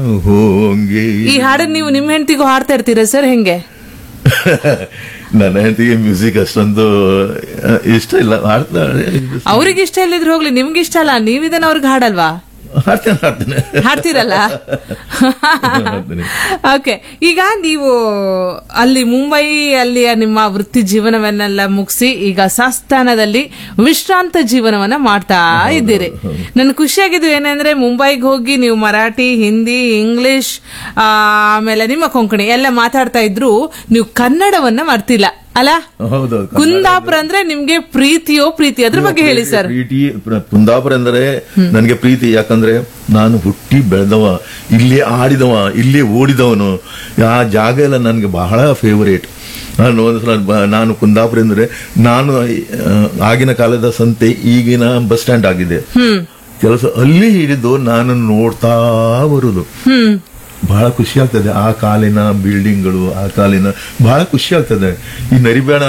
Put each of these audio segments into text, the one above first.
ಹೋಂಗೆ ಈ ಹಾಡನ್ನ ನೀವು ನಿಮ್ಮ ಹೆಂಡತಿಗೂ ಹಾಡ್ತಾ ಇರ್ತೀರಾ ಸರ್ ಹೆಂಗೆ ನನ್ನ ಹೆಂಡತಿಗೆ ಮ್ಯೂಸಿಕ್ ಅಷ್ಟೊಂದು ಆ, ಇಷ್ಟ ಇಲ್ಲ ಹಾಡ್ತಾಳೆ ಅವ್ರಿಗೆ ಇಷ್ಟ ಇಲ್ಲಿದ್ರು ಹೋಗ್ಲಿ ನಿಮ್ಗೆ ಇಷ್ಟ ಅಲ್ಲ ನೀವಿದನ್ನ ಅವ್ರಿಗೆ ಹಾಡಲ್ವಾ ಹಾಡ್ತೇನೆ ಹಾಡ್ತೇನೆ ಹಾಡ್ತೀರಲ್ಲ ಹಾಡ್ತೇನೆ. ಓಕೆ ಈಗ ನೀವು ಅಲ್ಲಿ ಮುಂಬೈ ಅಲ್ಲಿಯ ನಿಮ್ಮ ವೃತ್ತಿ ಜೀವನವನ್ನೆಲ್ಲ ಮುಗಿಸಿ ಈಗ ಸಂಸ್ಥಾನದಲ್ಲಿ ವಿಶ್ರಾಂತ ಜೀವನವನ್ನ ಮಾಡ್ತಾ ಇದ್ದೀರಿ ನನ್ ಖುಷಿಯಾಗಿದ್ದು ಏನಂದ್ರೆ ಮುಂಬೈಗೆ ಹೋಗಿ ನೀವು ಮರಾಠಿ ಹಿಂದಿ ಇಂಗ್ಲಿಷ್ ಆ, ಆಮೇಲೆ ನಿಮ್ಮ ಕೊಂಕಣಿ ಎಲ್ಲ ಮಾತಾಡ್ತಾ ಇದ್ರು ನೀವು ಕನ್ನಡವನ್ನ ಮರ್ತಿಲ್ಲ ಅಲ್ಲ ಹೌದೌದು ಕುಂದಾಪುರ ಅಂದ್ರೆ ನಿಮ್ಗೆ ಪ್ರೀತಿಯೋ ಪ್ರೀತಿ ಅದ್ರ ಬಗ್ಗೆ ಹೇಳಿ ಸರ್ ಪ್ರೀತಿ ಪ್ರ- ಕುಂದಾಪುರ ಅಂದರೆ ನನಗೆ ಪ್ರೀತಿ ಯಾಕಂದ್ರೆ ನಾನು ಹುಟ್ಟಿ ಬೆಳೆದವ ಇಲ್ಲಿ ಆಡಿದವ ಇಲ್ಲಿ ಓಡಿದವನು ಆ ಜಾಗ ಎಲ್ಲ ನನಗೆ ಬಹಳ ಫೇವರೇಟ್ ನಾನು ಒಂದ್ಸಲ ಬ- ನಾನು ಕುಂದಾಪುರ ಅಂದ್ರೆ ನಾನು ಆ, ಆಗಿನ ಕಾಲದ ಸಂತೆ ಈಗಿನ ಬಸ್ ಸ್ಟ್ಯಾಂಡ್ ಆಗಿದೆ ಕೆಲಸ ಅಲ್ಲಿ ಹಿಡಿದು ನಾನು ನೋಡ್ತಾ ಬರುದು ಹ್ಮ್ ಬಹಳ ಖುಷಿ ಆಗ್ತದೆ ಆ ಕಾಲಿನ ಬಿಲ್ಡಿಂಗ್ಗಳು ಆ ಕಾಲಿನ ಬಹಳ ಖುಷಿ ಆಗ್ತದೆ ಈ ನರಿಬೇಣ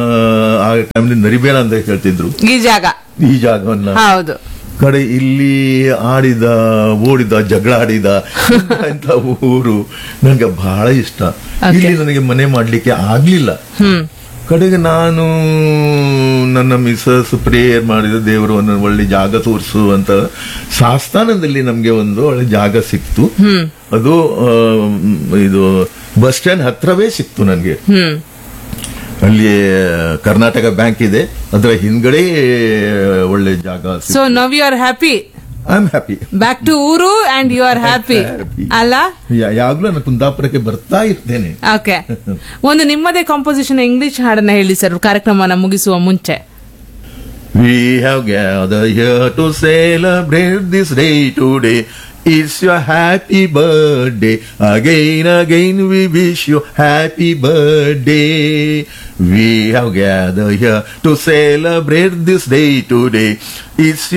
ಆ ಟೈಮ್ಲಿ ನರಿಬೇಣ ಅಂತ ಹೇಳ್ತಿದ್ರು ಈ ಜಾಗ ಈ ಜಾಗವನ್ನ ಹೌದು ಕಡೆ ಇಲ್ಲಿ ಆಡಿದ ಓಡಿದ ಜಗಳ ಆಡಿದ ಅಂತ ಊರು ನನಗೆ ಬಹಳ ಇಷ್ಟ ಇಲ್ಲಿ ನನಗೆ ಮನೆ ಮಾಡ್ಲಿಕ್ಕೆ ಆಗ್ಲಿಲ್ಲ ಹ್ಮ್ ಕಡೆಗೆ ನಾನು ನನ್ನ ಮಿಸಸ್ ಪ್ರೇಯರ್ ಮಾಡಿದ ದೇವರು ಒಂದು ಒಳ್ಳೆ ಜಾಗ ತೋರಿಸು ಅಂತ ಸಾಸ್ತಾನದಲ್ಲಿ ನಮ್ಗೆ ಒಂದು ಒಳ್ಳೆ ಜಾಗ ಸಿಕ್ತು ಅದು ಆ, ಇದು ಬಸ್ ಸ್ಟ್ಯಾಂಡ್ ಹತ್ರವೇ ಸಿಕ್ತು ನನಗೆ ಹ್ಮ್ ಅಲ್ಲಿ ಕರ್ನಾಟಕ ಬ್ಯಾಂಕ್ ಇದೆ ಅದರ ಹಿಂದ್ಗಡೆ ಒಳ್ಳೆ ಜಾಗ so now you are happy I am happy back to ಊರು and you are happy Happy. ಅಲ್ಲ ಯಾವಾಗ್ಲೂ ನಾನು ಕುಂದಾಪುರಕ್ಕೆ ಬರ್ತಾ ಇರ್ತೇನೆ ಓಕೆ ಒಂದು ನಿಮ್ಮದೇ ಕಾಂಪೋಸಿಷನ್ ಇಂಗ್ಲಿಷ್ ಹಾಡನ್ನ ಹೇಳಿ ಸರ್ ಕಾರ್ಯಕ್ರಮನ ಮುಗಿಸುವ ಮುಂಚೆ We have gathered here to celebrate this day today. It's your happy birthday. Again, again, we wish you happy birthday. We have gathered here to celebrate this day today. It's